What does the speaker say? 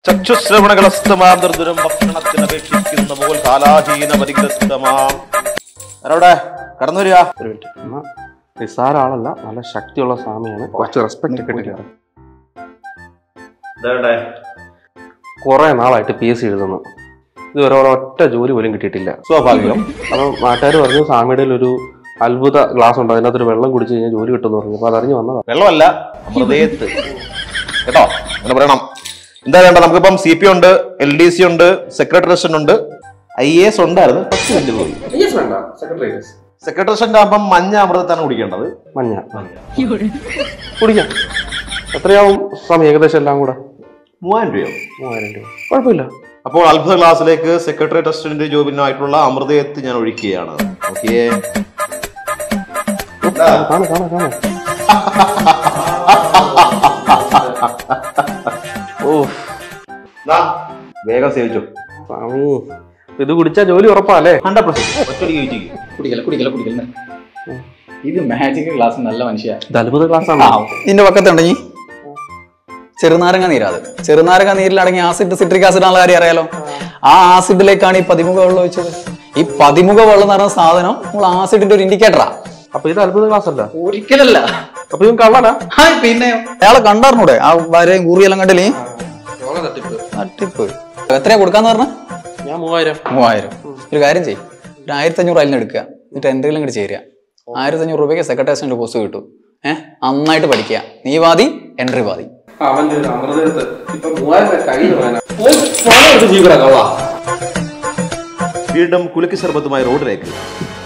ചക്ഷുശ്രവണകളസ്തമാം ദുർദുരം ഭക്ഷണത്തിന് അപേക്ഷിക്കുന്ന പോൽ കാലാഹീന പരിഗ്രസ്തമാം ആരോടെ കടന്നു വരിക ഒരു മിനിറ്റ് എന്നാ നിസ്സാര ആളല്ല നല്ല ശക്തിയുള്ള സ്വാമിയാണ് കുറച്ച് റെസ്പെക്ട് കിട്ടില്ല ഇതേടെ കുറെ നാളായിട്ട് പി എസ് സി എഴുതുന്നു ഇതുവരെ ഒരൊറ്റ ജോലി പോലും കിട്ടിയിട്ടില്ല സ്വാഭാവികം അപ്പം നാട്ടുകാർ പറഞ്ഞു സ്വാമിയുടെ ഒരു അത്ഭുത ഗ്ലാസ് ഉണ്ട് അതിനകത്തൊരു വെള്ളം കുടിച്ചു കഴിഞ്ഞാൽ ജോലി കിട്ടുമെന്ന് പറഞ്ഞു അപ്പൊ അതറിഞ്ഞ് വന്നതാ വെള്ളമല്ല ഹൃദയത്ത് കേട്ടോ അങ്ങനെ പറയണം എന്താ വേണ്ട നമുക്കിപ്പം സി പി ഉണ്ട് എൽ ഡി സി ഉണ്ട് സെക്രട്ടറി ഉണ്ട് ഐ എ എസ് ഉണ്ടായിരുന്നു പത്ത് മിനിറ്റ് പോയി സെക്രട്ടറി ആകുമ്പം മഞ്ഞ അമൃതത്താണ് കുടിക്കേണ്ടത് മഞ്ഞ കുടിക്കാം എത്രയാവും സ്വാമി ഏകദേശം എല്ലാം കൂടെ മൂവായിരം രൂപയോ മൂവായിരം രൂപ കുഴപ്പമില്ല അപ്പോൾ അത്ഭുത ക്ലാസ്സിലേക്ക് സെക്രട്ടറി അസിസ്റ്റന്റ് ജോബിനായിട്ടുള്ള അമൃതയത്ത് ഞാൻ ഒഴിക്കുകയാണ് ഓക്കെ കാണാം കാണാം കാണാം ഓ വേഗം സേവിച്ചു സ്വാമി ഇത് കുടിച്ചാൽ ജോലി ഉറപ്പാല്ലേ ഹൺഡ്രഡ് പെർസെന്റ് ഒറ്റടി ചോദിച്ചു കുടിക്കല കുടിക്കല കുടിക്കല ഇത് മാജിക് ഗ്ലാസ് നല്ല മനുഷ്യ ഇത് അത്ഭുത ക്ലാസ് ആണ് ഇതിന്റെ പക്കത്തുണ്ടെങ്കിൽ ചെറുനാരങ്ങ നീരാത് ചെറുനാരങ്ങ നീരിലടങ്ങിയ ആസിഡ് സിട്രിക് ആസിഡ് ആണുള്ള കാര്യം അറിയാലോ ആ ആസിഡിലേക്കാണ് ഈ പതിമുഖ വെള്ളം ഒഴിച്ചത് ഈ പതിമുഖ വെള്ളം എന്ന് പറയുന്ന സാധനം നമ്മൾ ആസിഡിന്റെ ഒരു ഇൻഡിക്കേറ്ററാ അപ്പൊ ഇത് അത്ഭുത ക്ലാസ് അല്ല ഒരിക്കലല്ല അപ്പൊ ഇതും കള്ളനാ പിന്നെ അയാളെ കണ്ടാർന്നൂടെ ആ വരയും കൂറിയെല്ലാം കണ്ടില്ലേ തട്ടിപ്പ് എത്രയാ കൊടുക്കാന്ന് പറഞ്ഞ ഞാൻ മൂവായിരം മൂവായിരം ഒരു കാര്യം ചെയ്യും ഒരു ആയിരത്തി അഞ്ഞൂറ് അതിന് എടുക്കുക എന്നിട്ട് എന്തെങ്കിലും ഇങ്ങോട്ട് ചേരുക ആയിരത്തി അഞ്ഞൂറ് രൂപയ്ക്ക് സെക്രട്ടറി അസിസ്റ്റന്റ് പോസ്റ്റ് കിട്ടും ഏഹ് നന്നായിട്ട് പഠിക്കുക നീ വാദി എൻട്രി വാദി അവന്റെ ഒരു അമൃതത്ത് ഇപ്പൊ മൂവായിരം കയ്യിൽ വീണ്ടും കുലുക്കി സർബത്തുമായി റോഡിലേക്ക്